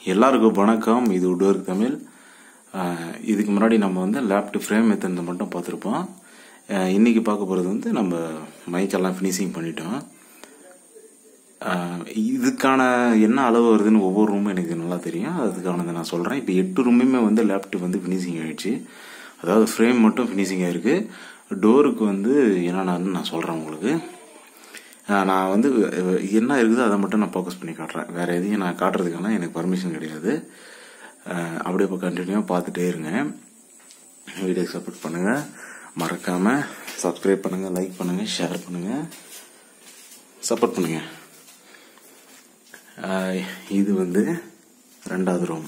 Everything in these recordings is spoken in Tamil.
எல்லாருக்கும் வணக்கம் இது உடோர் தமிழ் அஹ் இதுக்கு முன்னாடி நம்ம வந்து லேப்டு ஃப்ரேம் மெத்தட் மட்டும் பார்த்துருப்போம் அஹ் இன்னைக்கு பார்க்க போகிறது வந்து நம்ம மைக்கெல்லாம் ஃபினிஷிங் பண்ணிட்டோம் அஹ் இதுக்கான என்ன அளவு வருதுன்னு ஒவ்வொரு ரூமும் எனக்கு நல்லா தெரியும் அதுக்கானதை நான் சொல்கிறேன் இப்போ எட்டு ரூமுமே வந்து லேப்டு வந்து ஃபினிஷிங் ஆயிடுச்சு அதாவது ஃப்ரேம் மட்டும் ஃபினிஷிங் ஆயிருக்கு டோருக்கு வந்து என்னென்னு நான் சொல்கிறேன் உங்களுக்கு ஆஹ் நான் வந்து அஹ், என்ன இருக்குதோ அதை மட்டும் நான் ஃபோக்கஸ் பண்ணி காட்டுறேன் வேற எதையும் நான் காட்டுறதுக்கான எனக்கு பர்மிஷன் கிடையாது ஆஹ், அப்படியே இப்போ கண்டினியூவாக பார்த்துட்டே இருங்க வீடியோ சப்போர்ட் பண்ணுங்க மறக்காம சப்ஸ்கிரைப் பண்ணுங்க லைக் பண்ணுங்க ஷேர் பண்ணுங்க சப்போர்ட் பண்ணுங்க ஆஹ், இது வந்து ரெண்டாவது ரூம்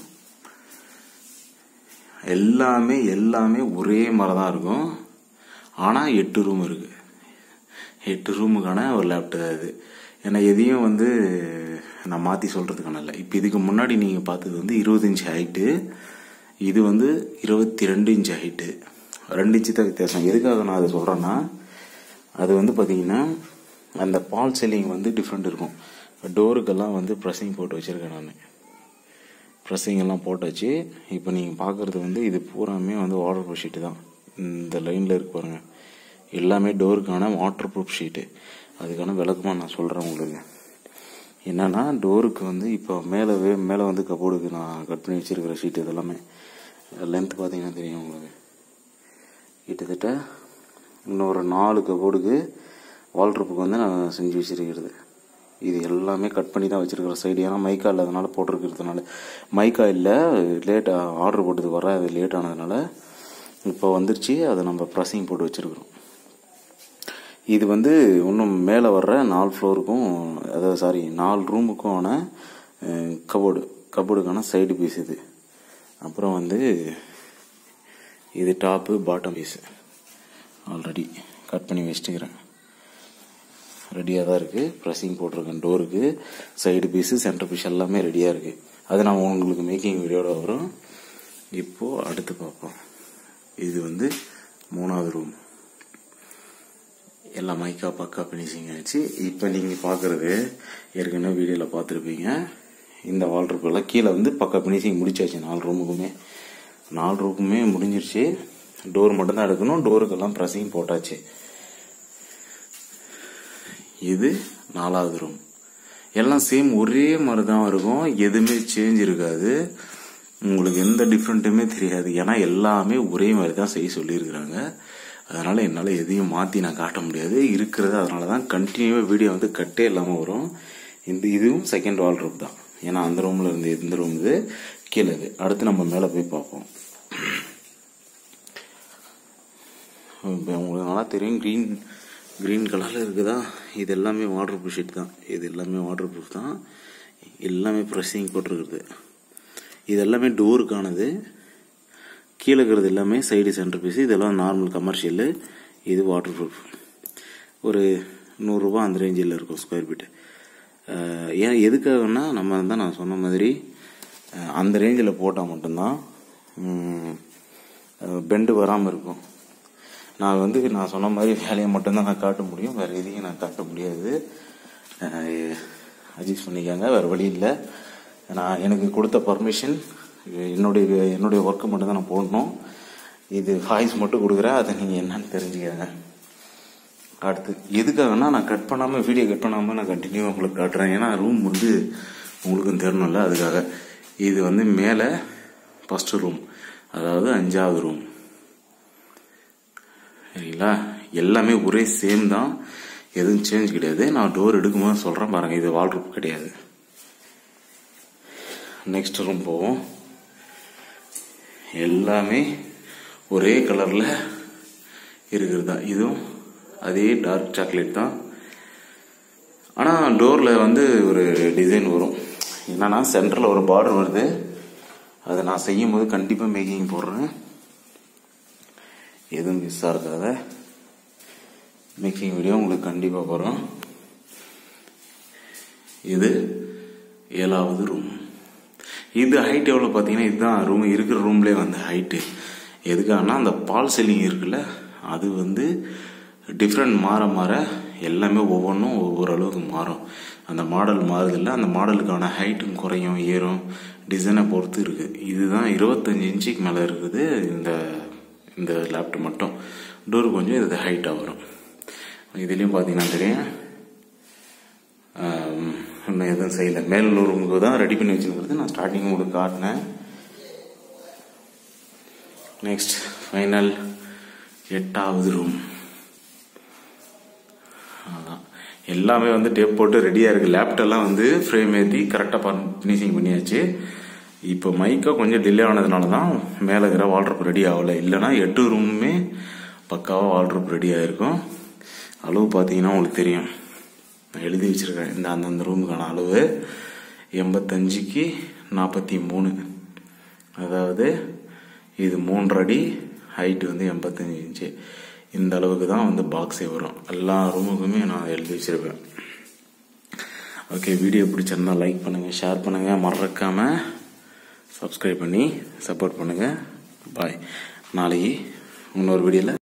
எல்லாமே எல்லாமே ஒரே மாதிரி தான் இருக்கும் ஆனால் எட்டு ரூம் இருக்கு எட்டு ரூமுக்கான ஒரு லேப்டாப் அது ஏன்னா எதையும் வந்து நான் மாற்றி சொல்கிறதுக்கான இல்லை இப்போ இதுக்கு முன்னாடி நீங்கள் பார்த்தது வந்து இருபது இன்ச் ஹைட்டு இது வந்து இருபத்தி ரெண்டு இன்ச் ஹைட்டு ரெண்டு இன்ச்சு தான் வித்தியாசம் எதுக்காக நான் அதை சொல்கிறேன்னா அது வந்து பார்த்தீங்கன்னா அந்த பால் செல்லிங் வந்து டிஃப்ரெண்ட் இருக்கும் டோருக்கெல்லாம் வந்து ப்ரெஸ்ஸிங் போட்டு வச்சுருக்கேன் நான் ப்ரெஸ்ஸிங் எல்லாம் போட்டாச்சு இப்போ நீங்கள் பார்க்குறது வந்து இது பூராமே வந்து வாட்டர் ப்ரூஃப் ஷீட்டு தான் இந்த லைனில் இருக்கு பாருங்க எல்லாமே டோருக்கான வாட்டர் ப்ரூஃப் ஷீட்டு அதுக்கான விளக்கமாக நான் சொல்கிறேன் உங்களுக்கு என்னன்னா டோருக்கு வந்து இப்போ மேலே மேலே வந்து கபோர்டுக்கு நான் கட் பண்ணி வச்சிருக்கிற ஷீட் இதெல்லாமே லென்த் பார்த்தீங்கன்னா தெரியும் உங்களுக்கு கிட்டத்தட்ட இன்னொரு நாலு கபோர்டுக்கு வால்ட்ரப்புக்கு வந்து நான் செஞ்சு வச்சிருக்கிறது இது எல்லாமே கட் பண்ணி தான் வச்சிருக்கிற சைடு ஏன்னா மைக்கா இல்லாதனால போட்டிருக்கிறதுனால மைக்கா இல்லை லேட் ஆர்டர் போட்டது வர அது லேட் ஆனதுனால இப்போ வந்துருச்சு அதை நம்ம ப்ரெஸ்ஸிங் போட்டு வச்சிருக்கிறோம் இது வந்து இன்னும் மேலே வர்ற நாலு ஃப்ளோருக்கும் அதாவது சாரி நாலு ரூமுக்கான கபோர்டு கபோர்டுக்கான சைடு பீஸ் இது அப்புறம் வந்து இது top bottom piece already cut பண்ணி வச்சுட்டுக்கிறேன் ரெடியாக தான் இருக்குது ப்ரெஸ்ஸிங் போட்டிருக்கேன் டோருக்கு சைடு பீஸு சென்டர் பீஸ் எல்லாமே ரெடியாக இருக்குது அது நான் உங்களுக்கு மேக்கிங் வீடியோட வரும் இப்போது அடுத்து பார்ப்போம் இது வந்து மூணாவது ரூம் எல்லாம் மைக்கா பக்கா ஃபினிஷிங் ஆயிடுச்சு இப்போ நீங்கள் பார்க்குறது ஏற்கனவே வீடியோவில் பார்த்துருப்பீங்க இந்த வால்ட்ருப்பெல்லாம் கீழே வந்து பக்கா ஃபினிஷிங் முடிச்சாச்சு நாலு ரூமுக்குமே நாலு ரூமுக்குமே முடிஞ்சிருச்சு டோர் மட்டும்தான் எடுக்கணும் டோருக்கெல்லாம் ப்ரெஸ்ஸிங் போட்டாச்சு இது நாலாவது ரூம் எல்லாம் சேம் ஒரே மாதிரி தான் இருக்கும் எதுவுமே சேஞ்ச் இருக்காது உங்களுக்கு எந்த டிஃப்ரெண்ட்டுமே தெரியாது ஏன்னா எல்லாமே ஒரே மாதிரி தான் செய்ய சொல்லியிருக்கிறாங்க அதனால என்னால் எதையும் மாற்றி நான் காட்ட முடியாது இருக்கிறது அதனால தான் கண்டினியூவாக வீடியோ வந்து கட்டே இல்லாமல் வரும் இந்த இதுவும் செகண்ட் வால் ரூம் தான் ஏன்னா அந்த ரூமில் இருந்து இந்த ரூம் இது கீழே இது அடுத்து நம்ம மேலே போய் பார்ப்போம் இப்போ உங்களுக்கு நல்லா தெரியும் க்ரீன் க்ரீன் கலரில் இருக்குதா இது எல்லாமே வாட்டர் ப்ரூஃப் ஷீட் தான் இது எல்லாமே வாட்டர் ப்ரூஃப் தான் எல்லாமே ப்ரெஸ்ஸிங் போட்டிருக்குது இது எல்லாமே டோருக்கானது கீழே இருக்கிறது எல்லாமே சைடு சென்டர் பீஸ் இதெல்லாம் நார்மல் கமர்ஷியலு இது வாட்டர் ப்ரூஃப் ஒரு நூறுரூவா அந்த ரேஞ்சில் இருக்கும் ஸ்கொயர் ஃபீட்டு ஏன் எதுக்காகன்னா நம்ம தான் நான் சொன்ன மாதிரி அஹ், அந்த ரேஞ்சில் போட்டால் மட்டும்தான் பெண்டு வராமல் இருக்கும் நான் வந்து நான் சொன்ன மாதிரி வேலையை மட்டும்தான் நான் காட்ட முடியும் வேறு எதையும் நான் காட்ட முடியாது அட்ஜஸ்ட் பண்ணிக்கோங்க வேறு வழி இல்லை நான் எனக்கு கொடுத்த பர்மிஷன் என்னுடைய என்னுடைய ஒர்க்கை மட்டும் தான் நான் போடணும் இது வாய்ஸ் மட்டும் கொடுக்குறேன் அதை நீங்கள் என்னன்னு தெரிஞ்சுக்கங்க அடுத்து எதுக்காகனா நான் கட் பண்ணாமல் வீடியோ கட் பண்ணாமல் நான் கண்டினியூவாக உங்களுக்கு காட்டுறேன் ஏன்னா ரூம் வந்து உங்களுக்கும் தெரியணும்ல அதுக்காக இது வந்து மேலே ஃபஸ்ட்டு ரூம் அதாவது அஞ்சாவது ரூம் சரிங்களா எல்லாமே ஒரே சேம் தான் எதுவும் சேஞ்ச் கிடையாது நான் டோர் எடுக்கும்போது சொல்கிறேன் பாருங்கள் இது வால் ரூம் கிடையாது நெக்ஸ்ட் ரூம் போவோம் எல்லாமே ஒரே கலரில் இருக்கிறது தான் இதுவும் அதே டார்க் சாக்லேட் தான் ஆனால் டோரில் வந்து ஒரு டிசைன் வரும் என்னன்னா சென்டரில் ஒரு பார்டர் வருது அதை நான் செய்யும் போது கண்டிப்பாக மேக்கிங் போடுறேன் எதுவும் மிஸ்ஸாக இருக்காத மேக்கிங் வீடியோ உங்களுக்கு கண்டிப்பாக வரும் இது ஏழாவது ரூம் இது ஹைட் எவ்வளோ பார்த்தீங்கன்னா இதுதான் ரூம் இருக்கிற ரூம்லேயே வந்து ஹைட்டு எதுக்காகனா அந்த பால் செல்லிங் இருக்குல்ல அது வந்து டிஃப்ரெண்ட் மாற மாற எல்லாமே ஒவ்வொன்றும் ஒவ்வொரு அளவுக்கு மாறும் அந்த மாடல் மாறுதில்ல அந்த மாடலுக்கான ஹைட்டும் குறையும் ஏறும் டிசைனை பொறுத்து இருக்குது இதுதான் இருபத்தஞ்சி இன்ச்சுக்கு மேலே இருக்குது இந்த இந்த லேப்டாப் மட்டும் டோர் கொஞ்சம் இது ஹைட்டாக வரும் இதுலேயும் பார்த்தீங்கன்னா தெரியும் ஆம், இன்னும் எதுவும் செய்யலை மேல் ரூமுக்கு தான் ரெடி பண்ணி வச்சுருக்கிறது நான் ஸ்டார்டிங் உங்களுக்கு காட்டினேன் நெக்ஸ்ட் ஃபைனல் எட்டாவது ரூம் அதான் எல்லாமே வந்து டேப் போட்டு ரெடியாக இருக்குது லேப்டெல்லாம் வந்து ஃப்ரேம் ஏற்றி கரெக்டாக ஃபினிஷிங் பண்ணியாச்சு இப்போ மைக்கா கொஞ்சம் டிலே ஆனதுனால தான் மேலே இருக்கிற வால்ட்ரப் ரெடி ஆகலை இல்லைன்னா எட்டு ரூமுமே பக்காவாக வால்ட்ரப் ரெடி ஆகிருக்கும் அளவு பார்த்தீங்கன்னா உங்களுக்கு தெரியும் நான் எழுதி வச்சுருக்கேன் இந்த அந்தந்த ரூமுக்கான அளவு எண்பத்தஞ்சுக்கு நாற்பத்தி மூணு அதாவது இது மூன்று அடி ஹைட்டு வந்து எண்பத்தஞ்சு இன்ச்சு இந்த அளவுக்கு தான் வந்து பாக்ஸே வரும் எல்லா ரூமுக்குமே நான் எழுதி வச்சிருப்பேன் ஓகே வீடியோ பிடிச்சிருந்தா லைக் பண்ணுங்கள் ஷேர் பண்ணுங்கள் மறக்காமல் சப்ஸ்கிரைப் பண்ணி சப்போர்ட் பண்ணுங்கள் பாய் நாளைக்கு இன்னொரு வீடியோவில்